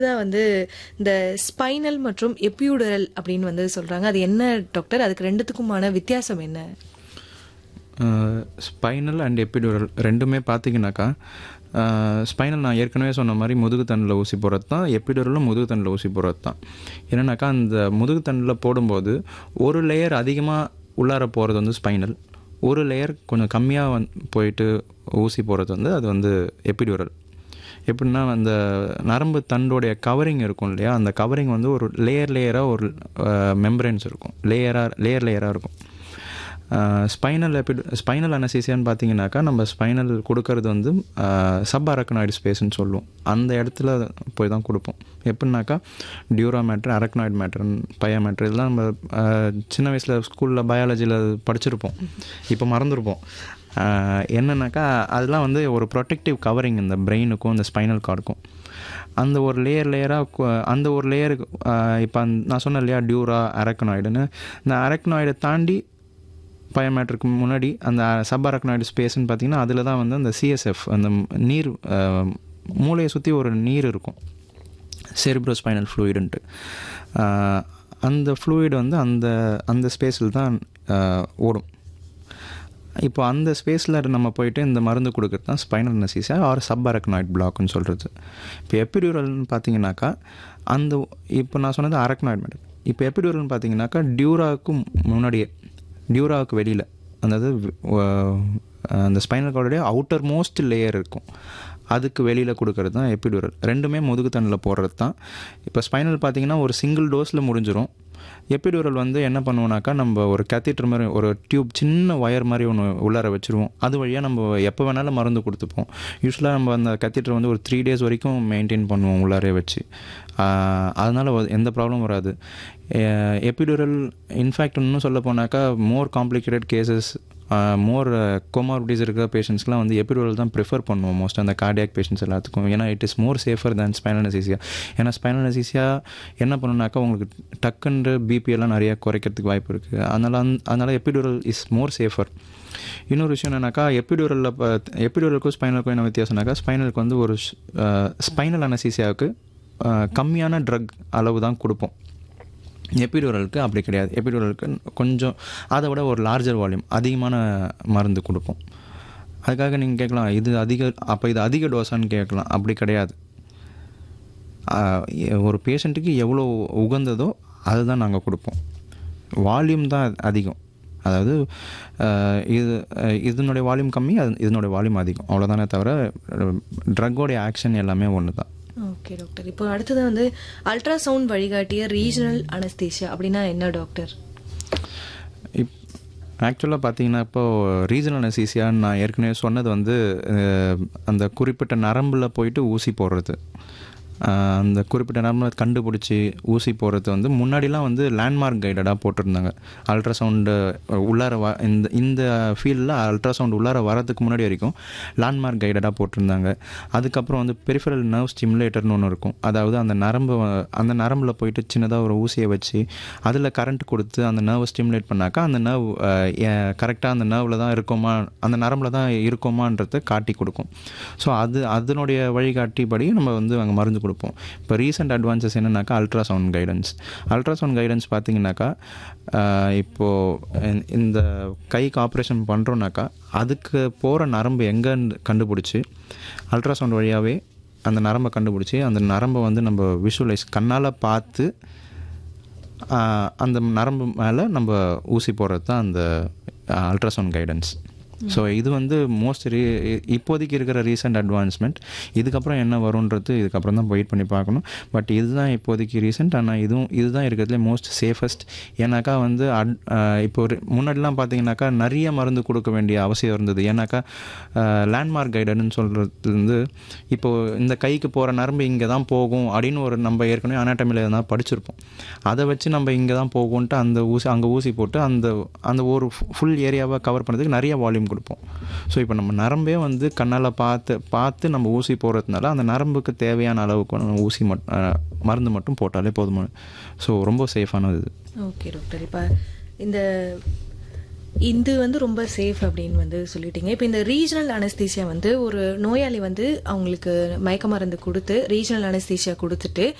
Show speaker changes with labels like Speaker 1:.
Speaker 1: தான் வந்து இந்த ஸ்பைனல் மற்றும் எப்பியூடரல் அப்படின்னு வந்து சொல்றாங்க அது என்ன டாக்டர் அதுக்கு ரெண்டுத்துக்குமான வித்தியாசம் என்ன
Speaker 2: ஸ்பைனல் அண்ட் எப்பிடியூரல் ரெண்டுமே பார்த்தீங்கன்னாக்கா ஸ்பைனல் நான் ஏற்கனவே சொன்ன மாதிரி முதுகுத்தண்டில் ஊசி போடுறது தான் எப்பிடியூரலும் முதுகுத்தண்டில் ஊசி போடுறது தான் என்னன்னாக்கா அந்த முதுகுத்தண்டில் போடும்போது ஒரு லேயர் அதிகமாக உள்ளார போகிறது வந்து ஸ்பைனல் ஒரு லேயர் கொஞ்சம் கம்மியாக வந் போயிட்டு ஊசி போடுறது வந்து அது வந்து எப்பிடியூரல் எப்படின்னா அந்த நரம்பு தண்டோடைய கவரிங் இருக்கும் இல்லையா அந்த கவரிங் வந்து ஒரு லேயர் லேயராக ஒரு மெம்பரன்ஸ் இருக்கும் லேயராக லேயர் லேயராக இருக்கும் ஸ்பைனல் எபிட் ஸ்பைனல் அனசீசியான்னு பார்த்தீங்கன்னாக்கா நம்ம ஸ்பைனல் கொடுக்கறது வந்து சப் அரக்கனாய்டு ஸ்பேஸ்ன்னு சொல்லுவோம் அந்த இடத்துல போய் தான் கொடுப்போம் எப்படின்னாக்கா dura mater arachnoid mater pia mater இதெல்லாம் நம்ம சின்ன வயசில் ஸ்கூலில் பயாலஜியில் படிச்சிருப்போம் இப்போ மறந்துருப்போம் என்னன்னாக்கா அதெல்லாம் வந்து ஒரு ப்ரொடெக்டிவ் கவரிங் இந்த பிரெயினுக்கும் இந்த ஸ்பைனல் கார்டுக்கும் அந்த ஒரு லேயர் லேயராக அந்த ஒரு லேயருக்கு இப்போ நான் சொன்னேன் இல்லையா டியூரா அரக்கனாய்டுன்னு இந்த அரக்கனாய்டை தாண்டி பயோமேட்ருக்கு முன்னாடி அந்த சப் அரக்கனாய்டு ஸ்பேஸ்ன்னு பார்த்தீங்கன்னா அதில் தான் வந்து அந்த சிஎஸ்எஃப் அந்த நீர் மூளையை சுற்றி ஒரு நீர் இருக்கும் செரிப்ரோ ஸ்பைனல் ஃப்ளூயிடுன்ட்டு அந்த ஃப்ளூயிட் வந்து அந்த அந்த ஸ்பேஸில் தான் ஓடும் இப்போ அந்த ஸ்பேஸில் நம்ம போயிட்டு இந்த மருந்து கொடுக்குறது தான் spinal anaesthesia or subarachnoid பிளாக்னு சொல்கிறது இப்போ எப்பிடியூரல்னு பார்த்தீங்கன்னாக்கா அந்த இப்போ நான் சொன்னது அரக்னாய்ட் மேடம் இப்போ எப்பிடியூரல்னு பார்த்தீங்கன்னாக்கா டியூராவுக்கு முன்னாடியே டியூராவுக்கு வெளியில் அதாவது அந்த ஸ்பைனல் கார்டுடைய அவுட்டர் மோஸ்ட் லேயர் இருக்கும் அதுக்கு வெளியில் கொடுக்கறது தான் எப்பிடியூரல் ரெண்டுமே முதுகுத்தண்டில் போடுறது தான் இப்போ ஸ்பைனல் பார்த்தீங்கன்னா ஒரு சிங்கிள் டோஸில் முடிஞ்சிடும் எப்பிடியூரல் வந்து என்ன பண்ணுவோம்னாக்கா நம்ம ஒரு கேத்தீட்டர் மாதிரி ஒரு டியூப் சின்ன ஒயர் மாதிரி ஒன்று உள்ளார வச்சுருவோம் அது வழியாக நம்ம எப்போ வேணாலும் மருந்து கொடுத்துப்போம் யூஸ்வலாக நம்ம அந்த கேத்தீட்டர் வந்து ஒரு த்ரீ டேஸ் வரைக்கும் மெயின்டைன் பண்ணுவோம் உள்ளாரே வச்சு அதனால் எந்த ப்ராப்ளமும் வராது எப்பிடியூரல் இன்ஃபேக்ட் இன்னும் சொல்ல போனாக்கா மோர் காம்ப்ளிகேட்டட் கேசஸ் மோர் கோமார்பிட்டிஸ் இருக்கிற பேஷண்ட்ஸ்லாம் வந்து எப்பிடியூரல் தான் ப்ரிஃபர் பண்ணுவோம் மோஸ்ட் அந்த கார்டியாக் பேஷண்ட்ஸ் எல்லாத்துக்கும் ஏன்னா it is more safer than spinal anaesthesia ஏன்னா ஸ்பைனல் நசீசியா என்ன பண்ணுனாக்கா உங்களுக்கு டக்குன்ற பிபி எல்லாம் நிறையா குறைக்கிறதுக்கு வாய்ப்பு இருக்குது அதனால் அந் அதனால் எப்பிடியூரல் இஸ் மோர் சேஃபர் இன்னொரு விஷயம் என்னன்னாக்கா எப்பிடியூரலில் எப்பிடியூரலுக்கும் ஸ்பைனலுக்கும் என்ன வித்தியாசம்னாக்கா ஸ்பைனலுக்கு வந்து ஒரு ஸ்பைனல் அனசீசியாவுக்கு கம்மியான ட்ரக் அளவு தான் கொடுப்போம் எப்பிடியூரலுக்கு அப்படி கிடையாது எப்பிடியூரலுக்கு கொஞ்சம் அதை விட ஒரு லார்ஜர் வால்யூம் அதிகமான மருந்து கொடுப்போம் அதுக்காக நீங்கள் கேட்கலாம் இது அதிக அப்போ இது அதிக டோஸான்னு கேட்கலாம் அப்படி கிடையாது ஒரு பேஷண்ட்டுக்கு எவ்வளோ உகந்ததோ அதுதான் நாங்கள் கொடுப்போம் வால்யூம் தான் அதிகம் அதாவது இது இதனுடைய வால்யூம் கம்மி அது இதனுடைய வால்யூம் அதிகம் அவ்வளோதானே தவிர ட்ரக்கோடைய ஆக்ஷன் எல்லாமே ஒன்று தான்
Speaker 1: ஓகே டாக்டர் இப்போ அடுத்தது வந்து அல்ட்ராசவுண்ட் வழிகாட்டிய ரீஜனல் அனஸ்தீஷியா அப்படின்னா என்ன டாக்டர்
Speaker 2: இப் ஆக்சுவலாக பார்த்தீங்கன்னா இப்போது ரீஜனல் அனசீசியான்னு நான் ஏற்கனவே சொன்னது வந்து அந்த குறிப்பிட்ட நரம்பில் போயிட்டு ஊசி போடுறது அந்த குறிப்பிட்ட நரம்பில் கண்டுபிடிச்சி ஊசி போடுறது வந்து முன்னாடிலாம் வந்து லேண்ட்மார்க் கைடடாக போட்டிருந்தாங்க அல்ட்ராசவுண்டு உள்ளார வ இந்த இந்த ஃபீல்டில் அல்ட்ராசவுண்ட் உள்ளார வரதுக்கு முன்னாடி வரைக்கும் லேண்ட்மார்க் கைடடாக போட்டிருந்தாங்க அதுக்கப்புறம் வந்து பெரிஃபரல் நர்வ் ஸ்டிமுலேட்டர்னு ஒன்று இருக்கும் அதாவது அந்த நரம்பு அந்த நரம்பில் போயிட்டு சின்னதாக ஒரு ஊசியை வச்சு அதில் கரண்ட் கொடுத்து அந்த நர்வை ஸ்டிமுலேட் பண்ணாக்கா அந்த நர்வ் கரெக்டாக அந்த நர்வில் தான் இருக்கோமா அந்த நரம்பில் தான் இருக்கோமான்றதை காட்டி கொடுக்கும் ஸோ அது அதனுடைய வழிகாட்டிப்படி நம்ம வந்து அங்கே மருந்து கொடுப்போம் இப்போ ரீசெண்ட் அட்வான்சஸ் என்னன்னாக்கா அல்ட்ராசவுண்ட் கைடன்ஸ் அல்ட்ராசவுண்ட் கைடன்ஸ் பார்த்தீங்கன்னாக்கா இப்போது இந்த கைக்கு ஆப்ரேஷன் பண்ணுறோன்னாக்கா அதுக்கு போகிற நரம்பு எங்கேன்னு கண்டுபிடிச்சி அல்ட்ராசவுண்ட் வழியாகவே அந்த நரம்பை கண்டுபிடிச்சி அந்த நரம்பை வந்து நம்ம விஷுவலைஸ் கண்ணால் பார்த்து அந்த நரம்பு மேலே நம்ம ஊசி போடுறது தான் அந்த அல்ட்ராசவுண்ட் கைடன்ஸ் ஸோ இது வந்து மோஸ்ட் ரீ இப்போதைக்கு இருக்கிற ரீசெண்ட் அட்வான்ஸ்மெண்ட் இதுக்கப்புறம் என்ன வரும்ன்றது இதுக்கப்புறம் தான் வெயிட் பண்ணி பார்க்கணும் பட் இதுதான் இப்போதைக்கு ரீசெண்ட் ஆனால் இதுவும் இதுதான் இருக்கிறதுல மோஸ்ட் சேஃபஸ்ட் ஏன்னாக்கா வந்து அட் இப்போ முன்னாடிலாம் பார்த்தீங்கன்னாக்கா நிறைய மருந்து கொடுக்க வேண்டிய அவசியம் இருந்தது ஏன்னாக்கா லேண்ட்மார்க் கைடன்னு சொல்கிறது வந்து இப்போது இந்த கைக்கு போகிற நரம்பு இங்கே தான் போகும் அப்படின்னு ஒரு நம்ம ஏற்கனவே அனாட்டமியில் எதனா படிச்சிருப்போம் அதை வச்சு நம்ம இங்கே தான் போகும்ன்ட்டு அந்த ஊசி அங்கே ஊசி போட்டு அந்த அந்த ஒரு ஃபுல் ஏரியாவை கவர் பண்ணுறதுக்கு நிறைய வால்யூம் கொடுப்போம் ஸோ இப்போ நம்ம நரம்பே வந்து கண்ணால் பார்த்து பார்த்து நம்ம ஊசி போடுறதுனால அந்த நரம்புக்கு தேவையான அளவுக்கு நம்ம ஊசி மட் மருந்து மட்டும் போட்டாலே போதுமான ஸோ ரொம்ப சேஃபானது இது
Speaker 1: ஓகே டாக்டர் இப்போ இந்த இது வந்து ரொம்ப சேஃப் அப்படின்னு வந்து சொல்லிட்டீங்க இப்போ இந்த ரீஜனல் அனஸ்தீசியா வந்து ஒரு நோயாளி வந்து அவங்களுக்கு மயக்க மருந்து கொடுத்து ரீஜனல் அனஸ்தீசியா கொடுத்துட்டு